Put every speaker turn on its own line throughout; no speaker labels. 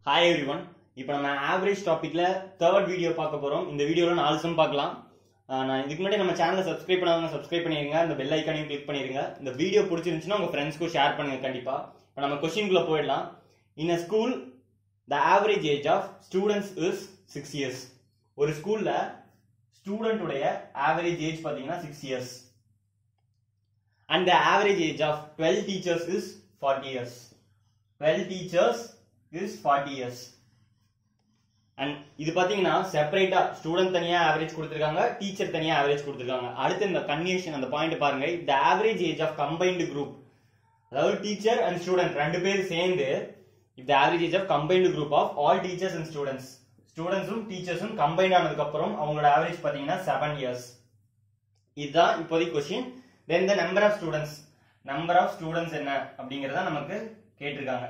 Hi every one இப்போ நம்ம average டாப்பிக்ல third video பார்க்க போறோம் இந்த வீடியோல நாலு சம் பார்க்கலாம் ஆஹ் நான் இதுக்கு முன்னாடி நம்ம சேனலை சப்ஸ்கிரைப் பண்ணாதவங்க சப்ஸ்கிரைப் பண்ணிருங்க அந்த பெல் ஐக்கானையும் கிளிக் பண்ணிருங்க இந்த வீடியோ பிடிச்சிருந்துச்சுன்னா உங்க ஃப்ரெண்ட்ஸ்க்கும் ஷேர் பண்ணுங்க கண்டிப்பா இப்போ நம்ம கொஸ்டின்குள்ள போயிடலாம் in a school the average age of students is six years ஒரு ஸ்கூல்ல ஸ்டூடெண்ட்டுடைய ஆவரேஜ் ஏஜ் பார்த்தீங்கன்னா six years and the average age of twelve teachers is forty years twelve teachers is forty years and இது பாத்தீங்கன்னா செப்பரேட்டா student தனியா average கொடுத்துருக்காங்க teacher தனியா ஆவரேஜ் கொடுத்துருக்காங்க அடுத்து இந்த கன்வியூஷன் அந்த பாயிண்ட் பாருங்க the average age of combined group அதாவது டீச்சர் அண்ட் ஸ்டூடெண்ட் ரெண்டு பேர் சேர்ந்து இந்த average age of combined group of all teachers and students ஸ்டூடெண்ட்ஸும் டீச்சர்ஸும் கம்பைன் ஆனதுக்கு அப்புறம் அவங்களோட ஆவரேஜ் பாத்தீங்கன்னா செவன் இயர்ஸ் இதுதான் இப்போதைக்கு question then the number of students number of students என்ன அப்படிங்கறத நமக்கு கேட்டிருக்காங்க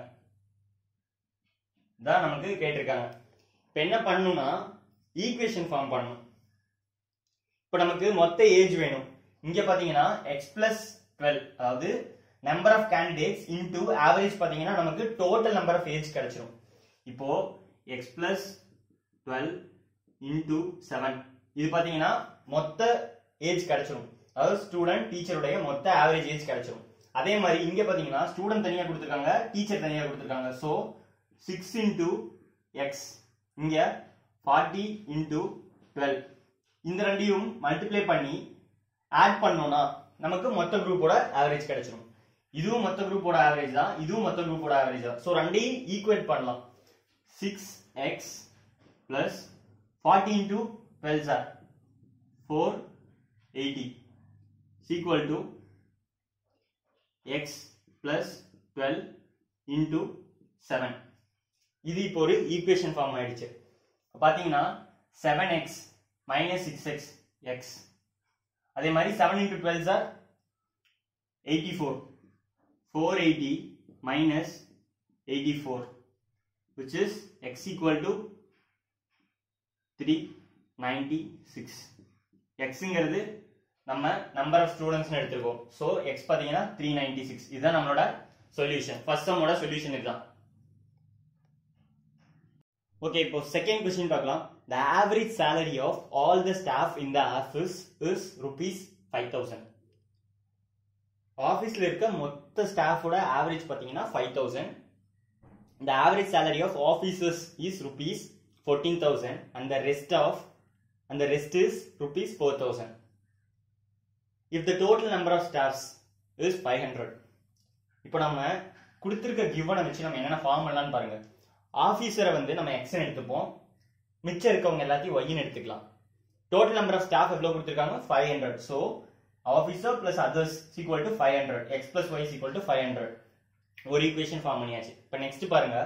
தான் நமக்கு கேட்டிருக்காங்க இப்போ என்ன பண்ணணும்னா ஈக்குவேஷன் ஃபார்ம் பண்ணணும் இப்போ நமக்கு மொத்த ஏஜ் வேணும் இங்க பாத்தீங்கன்னா எக்ஸ் பிளஸ் டுவெல் அதாவது number of candidates into average பாத்தீங்கன்னா நமக்கு டோட்டல் நம்பர் ஆஃப் ஏஜ் கிடைச்சிரும் இப்போ X plus twelve into seven இது பாத்தீங்கன்னா மொத்த ஏஜ் கிடைச்சிரும் அதாவது ஸ்டூடெண்ட் டீச்சருடைய மொத்த ஆவரேஜ் ஏஜ் கிடைச்சிரும் அதே மாதிரி இங்க பாத்தீங்கன்னா ஸ்டூடெண்ட் தனியா கொடுத்துருக்காங்க டீச்சர் தனியா கொடுத்துருக்காங்க ஸோ சிக்ஸ் இன்டூ எக்ஸ் இங்க ஃபார்ட்டி இன்டூ டுவெல் இந்த ரெண்டையும் மல்டிப்ளை பண்ணி ஆட் பண்ணோம்னா நமக்கு மொத்த குரூப்போட ஆவரேஜ் கிடைச்சிரும் இதுவும் மொத்த குரூப்போட ஆவரேஜ் தான் இதுவும் மொத்த குரூப்போட ஆவரேஜ் தான் ஸோ ரெண்டையும் ஈக்குவேட் பண்ணலாம் six x plus forty into twelve sir four eighty equal to x plus twelve into seven இது இப்போ ஒரு ஈக்குவேஷன் ஃபார்ம் ஆயிடுச்சு பாத்தீங்கன்னா seven x minus six x x அதே மாதிரி seven into twelve sir eighty four four eighty minus eighty four which is x equal to three ninety six எக்ஸுங்கிறது நம்ம number of students எடுத்துருக்கோம் ஸோ எக்ஸ் பார்த்தீங்கன்னா three ninety six இதுதான் நம்மளோட solution first சம்மோட solution இதுதான் okay இப்போ second question பார்க்கலாம் the average salary of all the staff in the office is rupees five thousand ஆஃபீஸ்ல இருக்க மொத்த ஸ்டாஃபோட ஆவரேஜ் பார்த்தீங்கன்னா five thousand the average salary of officers is rupees fourteen thousand and the rest of and the rest is rupees four thousand if the total number of staffs is five hundred இப்போ நம்ம கொடுத்துருக்க கிவனை வச்சு நம்ம என்னென்ன form பண்ணலாம்னு பாருங்க ஆஃபீஸரை வந்து நம்ம எக்ஸ்என் எடுத்துப்போம் மிச்சம் இருக்கவங்க எல்லாத்தையும் ஒய்ன்னு எடுத்துக்கலாம் டோட்டல் நம்பர் ஆஃப் ஸ்டாஃப் எவ்வளோ கொடுத்துருக்காங்க five hundred so officer plus others equal to five hundred x plus y equal to five hundred ஒரு ஈக்குவேஷன் ஃபார்ம் பண்ணியாச்சு இப்போ நெக்ஸ்ட் பாருங்க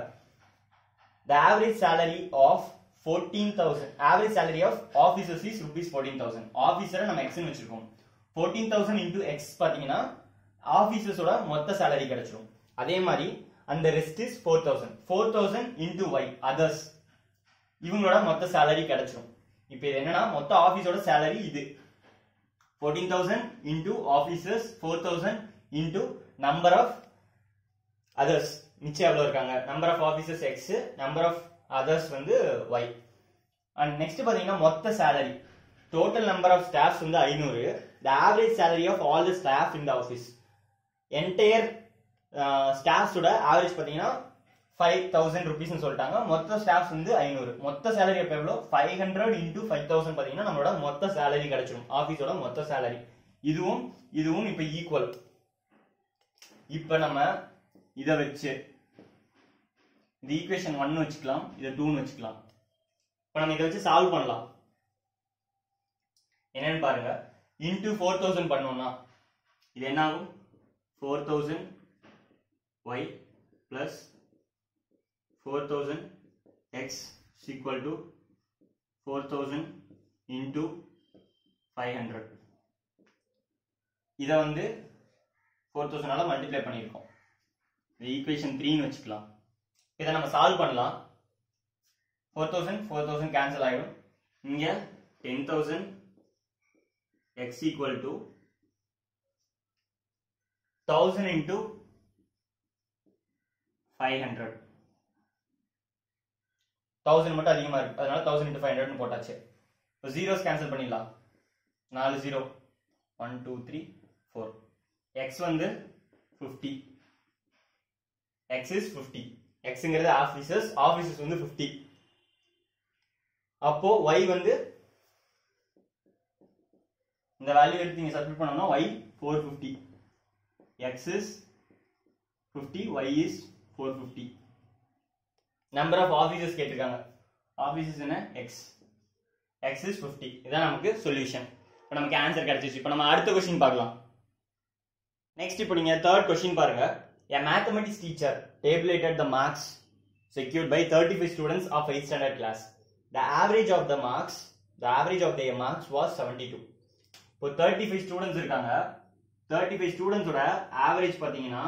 the average salary of fourteen thousand average salary of officers is rupees fourteen thousand ஆஃபீஸரை நம்ம எக்ஸ்ன்னு வச்சிருக்கோம் fourteen thousand into X பார்த்தீங்கன்னா ஆஃபீஸர்ஸோட மொத்த சேலரி கிடைச்சிரும் அதே மாதிரி அந்த rest is four thousand four thousand into y others இவங்களோட மொத்த சேலரி கிடைச்சிரும் இப்போ இது என்னன்னா மொத்த ஆஃபீஸோட சேலரி இது fourteen thousand into officers four thousand into number of others மிச்சம் எவ்வளோ இருக்காங்க number of officers x number of others வந்து ஒய் அண்ட் நெக்ஸ்ட் பார்த்தீங்கன்னா மொத்த salary total number of staffs வந்து ஐநூறு the average salary of all the staff in the office entire ஸ்டாஃப்ஸோட average பார்த்தீங்கன்னா ஃபைவ் தௌசண்ட் ருபீஸ்னு சொல்லிட்டாங்க மொத்த ஸ்டாஃப்ஸ் வந்து ஐநூறு மொத்த சேலரி எப்போ எவ்வளோ five hundred into five thousand பார்த்தீங்கன்னா நம்மளோட மொத்த சேலரி கிடைச்சிடும் ஆஃபீஸோட மொத்த சேலரி இதுவும் இதுவும் இப்போ ஈக்குவல் இப்போ நம்ம இதை வச்சு இது ஈக்குவேஷன் ஒன்னு வச்சுக்கலாம் இதை டூன்னு வச்சுக்கலாம் இப்போ நம்ம இதை வச்சு சால்வ் பண்ணலாம் என்னன்னு பாருங்க இன்டூ ஃபோர் தௌசண்ட் பண்ணோம்னா இது என்ன ஆகும் four thousand y plus four thousand x equal to four thousand into five hundred இதை வந்து ஃபோர் தௌசண்டால மல்டிப்ளை பண்ணியிருக்கோம் இது ஈக்குவேஷன் த்ரீன்னு வச்சுக்கலாம் இதை நம்ம சால்வ் பண்ணலாம் four thousand four thousand cancel ஆகிடும் இங்கே ten thousand x equal to thousand into five hundred thousand மட்டும் அதிகமா இருக்கு அதனால தௌசண்ட் இன்ட்டு ஃபைவ் ஹண்ட்ரட்னு போட்டாச்சு இப்போ ஜீரோஸ் கேன்சல் பண்ணிடலாம் நாலு zero one two three four x வந்து ஃபிஃப்டி எக்ஸ் இஸ் ஃபிஃப்டி எக்ஸுங்கிறது ஆஃபீஸர்ஸ் ஆஃபீஸர்ஸ் வந்து ஃபிஃப்டி அப்போ ஒய் வந்து இந்த வேல்யூ எடுத்து நீங்க சப்மிட் பண்ணோம்னா y four fifty x is fifty y is four fifty number of offices கேட்டிருக்காங்க ஆஃபீஸஸ் என்ன எக்ஸ் எக்ஸ் இஸ் ஃபிஃப்டி இதான் நமக்கு சொல்யூஷன் இப்போ நமக்கு ஆன்சர் கிடைச்சிச்சு இப்போ நம்ம அடுத்த கொஸ்டின் பார்க்கலாம் நெக்ஸ்ட் இப்போ நீங்க தேர்ட் கொஸ்டின் பாருங்க A mathematics teacher tabulated the marks secured by 35 students of 8th standard class. The average of the marks, the average of their marks was 72. இப்போ 35 ஸ்டூடெண்ட்ஸ் இருக்காங்க 35 ஸ்டூடெண்ட்ஸோட ஆவரேஜ் பாத்தீங்கன்னா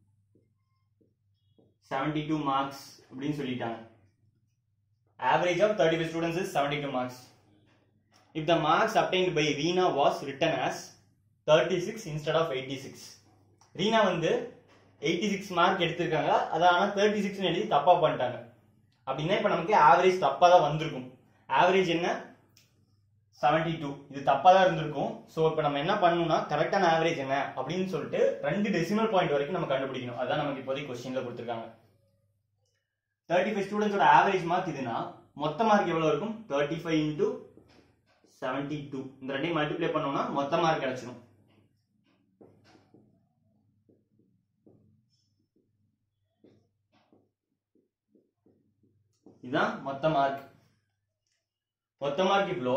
72 மார்க்ஸ் அப்படின்னு சொல்லிட்டாங்க average of 35 students is 72 marks if the marks obtained by Reena was written as 36 instead of 86 Reena வந்து 86 mark எடுத்திருக்காங்க அதை ஆனா 36 எழுதி தப்பா பண்ணிட்டாங்க அப்படின்னா இப்ப நமக்கு ஆவரேஜ் தப்பா தான் வந்திருக்கும் ஆவரேஜ் என்ன 72 இது தப்பா தான் இருந்திருக்கும் சோ இப்போ நம்ம என்ன பண்ணணும்னா கரெக்டான ஆவரேஜ் என்ன அப்படின்னு சொல்லிட்டு ரெண்டு டெசிமல் பாயிண்ட் வரைக்கும் நம்ம கண்டுபிடிக்கணும் அதான் நமக்கு இப்போதைக்கு கொஸ்டின்ல கொடுத்துருக்காங்க தேர்ட்டி ஃபைவ் ஸ்டூடெண்ட்ஸோட ஆவரேஜ் மார்க் இதுனா மொத்த மார்க் எவ்வளவு இருக்கும் thirty five into seventy two இந்த ரெண்டையும் மல்டிப்ளை பண்ணோம்னா மொத்த மார்க் கிடைச்சிடும் இதுதான் மொத்த மார்க் மொத்த மார்க் இவ்வளோ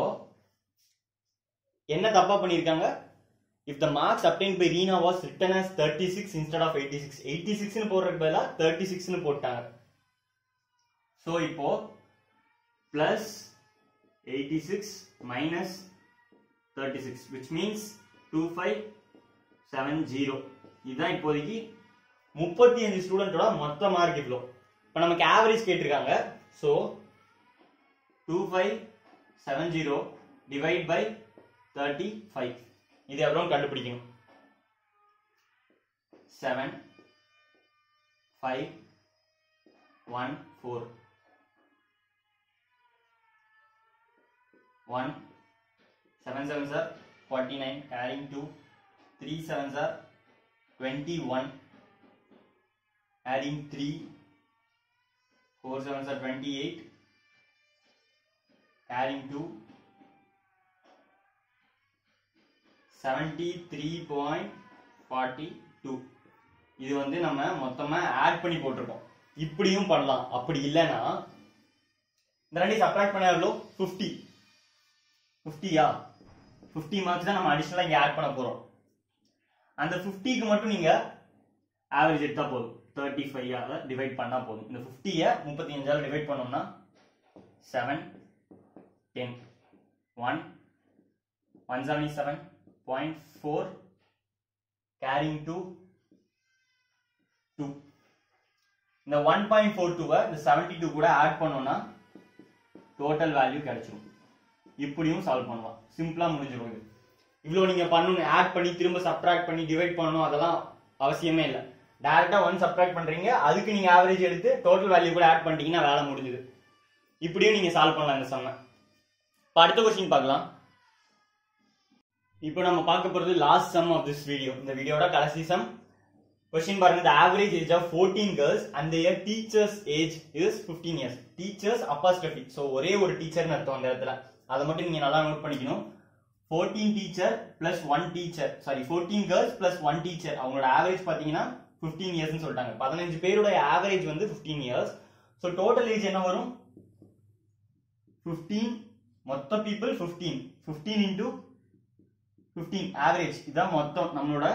என்ன தப்பா பண்ணிருக்காங்க if the marks obtained by Reena was written as thirty six instead of eighty six eighty சிக்ஸ்னு போடுறதுக்கு பதிலாக தேர்ட்டி சிக்ஸ்னு போட்டாங்க ஸோ இப்போ plus eighty six minus thirty six which means two five seven zero இதுதான் இப்போதைக்கு முப்பத்தி அஞ்சு ஸ்டூடெண்டோட மொத்த மார்க் இவ்வளோ இப்போ நமக்கு ஆவரேஜ் கேட்டிருக்காங்க so two five seven zero divide by thirty five இது எவ்வளோ கண்டுபிடிக்கணும் seven five one four one seven seven sir forty nine carrying two three seven sir twenty one adding 3 4 sevens are 28 adding 2 73.42 இது வந்து நம்ம மொத்தமா add பண்ணி போட்டிருக்கோம் இப்படியும் பண்ணலாம் அப்படி இல்லைன்னா இந்த ரெண்டையும் சப்ராக்ட் பண்ண எவ்வளோ ஃபிஃப்டி ஃபிஃப்டியா ஃபிஃப்டி மார்க்ஸ் தான் நம்ம அடிஷனலாக இங்கே ஆட் பண்ண போகிறோம் அந்த ஃபிஃப்டிக்கு மட்டும் நீங்கள் ஆவரேஜ் எடுத்தால் போதும் தேர்ட்டி ஃபைவால் டிவைட் பண்ணால் போதும் இந்த ஃபிஃப்டியை முப்பத்தி அஞ்சால் டிவைட் பண்ணோம்னா seven ten one one seventy seven point four carrying two two இந்த ஒன் பாயிண்ட் ஃபோர் டூவை இந்த செவன்டி டூ கூட ஆட் பண்ணோம்னா டோட்டல் வேல்யூ கிடைச்சிரும் இப்படியும் சால்வ் பண்ணலாம் சிம்பிளா முடிஞ்சிடும் இது இவ்வளோ நீங்க பண்ணணும் ஆட் பண்ணி திரும்ப சப்ட்ராக்ட் பண்ணி டிவைட் பண்ணணும் அதெல்லாம் அவசியமே இல்லை டேரக்டா ஒன் சப்ட்ராக்ட் பண்றீங்க அதுக்கு நீங்க ஆவரேஜ் எடுத்து டோட்டல் வேல்யூ கூட ஆட் பண்ணிட்டீங்கன்னா வேலை முடிஞ்சுது இப்படியும் நீங்க சால்வ் பண்ணலாம் இந்த சம்ம இப்போ அடுத்த கொஸ்டின் பார்க்கலாம் இப்போ நம்ம பார்க்க போறது last sum of this video இந்த வீடியோட கடைசி சம் கொஸ்டின் பாருங்க the average age of 14 girls and their teachers age is 15 years teachers apostrophe so ஒரே ஒரு டீச்சர்னு அர்த்தம் அந்த இடத்துல அதை மட்டும் நீங்க நல்லா நோட் பண்ணிக்கணும் 14 teacher plus one teacher sorry 14 girls plus one teacher அவங்களோட ஆவரேஜ் பாத்தீங்கன்னா 15 இயர்ஸ்னு சொல்லிட்டாங்க பதினஞ்சு பேரோட ஆவரேஜ் வந்து 15 இயர்ஸ் ஸோ டோட்டல் ஏஜ் என்ன வரும் 15 மொத்த பீப்புள் 15 15 இன்டூ 15 ஆவரேஜ் இதான் மொத்தம் நம்மளோட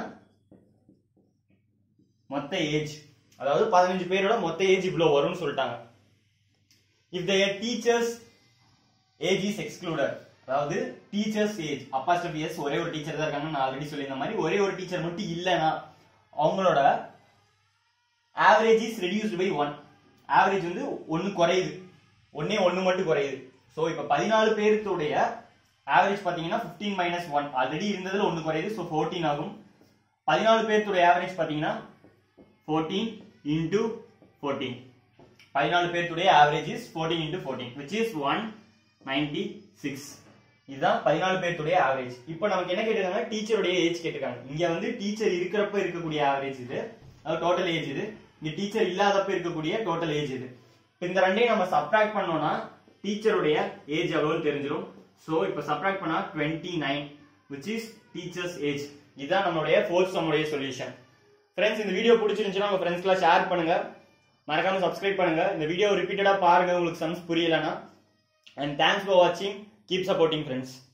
மொத்த ஏஜ் அதாவது பதினஞ்சு பேரோட மொத்த ஏஜ் இவ்வளவு வரும்னு சொல்லிட்டாங்க if the teachers age is excluded அதாவது டீச்சர்ஸ் ஏஜ் அப்பாஸ்டபி எஸ் ஒரே ஒரு டீச்சர் தான் இருக்காங்க நான் ஆல்ரெடி சொல்லியிருந்த மாதிரி ஒரே ஒரு டீச்சர் மட்டும் இல்லைன்னா அவங்களோட average is reduced by one average வந்து ஒன்னு குறையுது ஒன்னே ஒன்னு மட்டும் குறையுது ஸோ இப்போ பதினாலு பேருத்துடைய ஆவரேஜ் பார்த்தீங்கன்னா ஃபிஃப்டீன் மைனஸ் ஒன் ஆல்ரெடி இருந்ததுல ஒன்று குறையுது ஸோ ஃபோர்டீன் ஆகும் பதினாலு பேர்த்துடைய ஆவரேஜ் பார்த்தீங்கன்னா ஃபோர்டீன் இன்டூ ஃபோர்டீன் பதினாலு பேர்த்துடைய average is fourteen into fourteen which is one ninety six இதுதான் பதினாலு பேர்த்துடைய ஆவரேஜ் இப்போ நமக்கு என்ன கேட்டிருக்காங்க டீச்சருடைய ஏஜ் கேட்டிருக்காங்க இங்க வந்து டீச்சர் இருக்கிறப்ப இருக்கக்கூடிய ஆவரேஜ் இது அது டோட்டல் ஏஜ் இது இங்க டீச்சர் இல்லாதப்ப இருக்கக்கூடிய டோட்டல் ஏஜ் இது இப்ப இந்த ரெண்டையும் நம்ம சப்ராக்ட் பண்ணோம்னா டீச்சருடைய ஏஜ் எவ்வளவுன்னு தெரிஞ்சிடும் ஸோ இப்போ சப்ராக்ட் பண்ணா twenty nine which is teachers age இதுதான் நம்மளுடைய ஃபோர்த் சம்முடைய சொல்யூஷன் ஃப்ரெண்ட்ஸ் இந்த வீடியோ பிடிச்சிருந்துச்சுன்னா உங்க ஃப்ரெண்ட்ஸ்க்குலாம் ஷேர் பண்ணுங்க மறக்காம சப்ஸ்கிரைப் பண்ணுங்க இந்த வீடியோ ரிப்பீட்டடா பாருங்க உங்களுக்கு சம்ஸ் புரியலனா அண்ட் தேங்க்ஸ் ஃபார் வாட்சிங் கீப் சப்போர்ட்டிங் ஃப்ரெண்ட்ஸ்